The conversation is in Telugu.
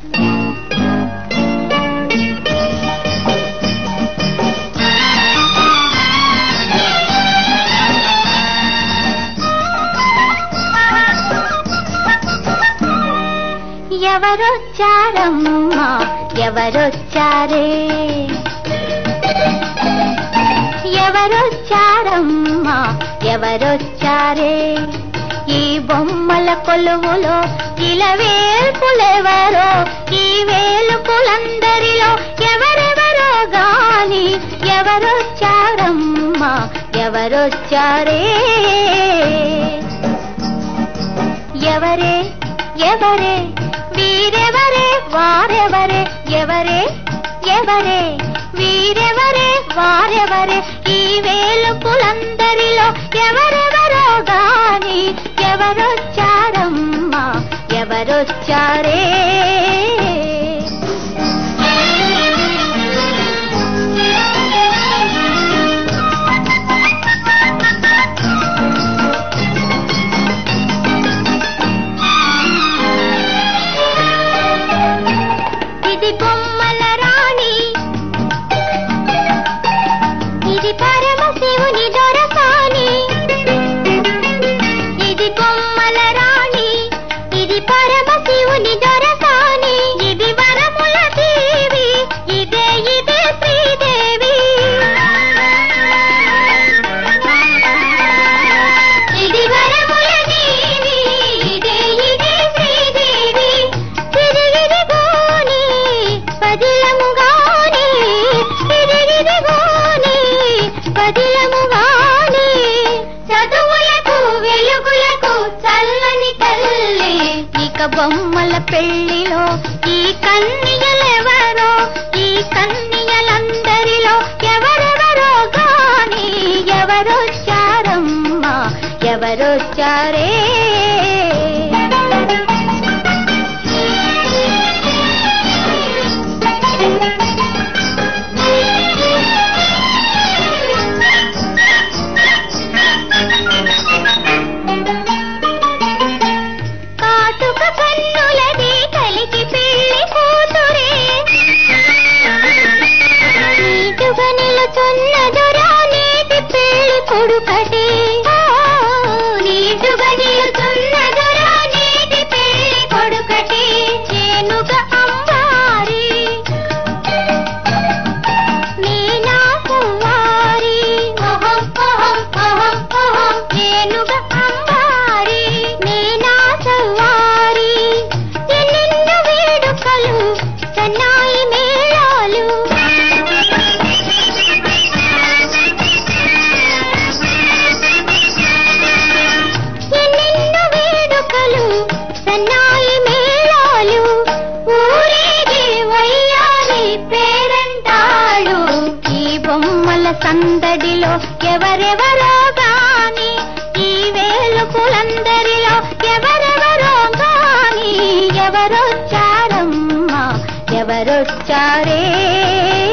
ఎవరొచ్చారమ్మా ఎవరొచ్చారే ఎవరొచ్చారమ్మా ఎవరొచ్చారే ఈ బొమ్మల కొలువులో ఇలవేల్పులెవరో ఈ వేలుపులందరిలో ఎవరెవరో గాని ఎవరొచ్చారమ్మా ఎవరొచ్చారే ఎవరే ఎవరే వీరెవరే వారెవరే ఎవరే ఎవరే వీరెవరే వారెవరే ఈ వేలుపులందరిలో ఎవరెవరో గాని ఎవరొచ్చారమ్మా ఎవరొచ్చారే ఇది బొమ్మల రాణి ఇది పరమశివుని దొరసాని ఇది బొమ్మల రాణి ఇది పరమశివుని దొరసాని ఇది వరముల దేవి ఇదే ఇదే శ్రీదేవి ఇది వరముల దేవి ఇదే ఇదే శ్రీదేవి తిరిగిదిగోని పదిలముగాని తిరిగిదిగోని పదిలముగాని చదువులకు వెలుగులకు చల్లని తల్లి ఇక బొమ్మల పెళ్లిలో ఈ కన్నియలెవరో ఈ కన్నియలందరిలో ఎవరెవరో గాని ఎవరొచ్చారమ్మా ఎవరొచ్చారే కాటుక కన్నులది కలికి పెళ్లి కూతురే నీటుగా నిలుచున్న దొరా నీటి పెళ్లి కొడుకటే నీటుగా నిలుచున్న దొరా నీటి పెళ్లి కొడుకటే చేనుగా అంబారి మీనా కుమారి ఓహం ఓహం ఓహం ఓహం ఏనుగ అంబారి మీనా సవారి ఎన్నెన్నో వేడుకలు సన్నాయి మేళాలు ఎన్నెన్నో వేడుకలు సన్నాయి మేళాలు ఊరేగే వయ్యారి పేరంటాడు ఈ బొమ్మల సందడిలో ఎవరెవరో గాని ఈ వేలుపులందరిలో ఎవరెవరో గాని ఎవరొచ్చారమ్మా ఎవరొచ్చారే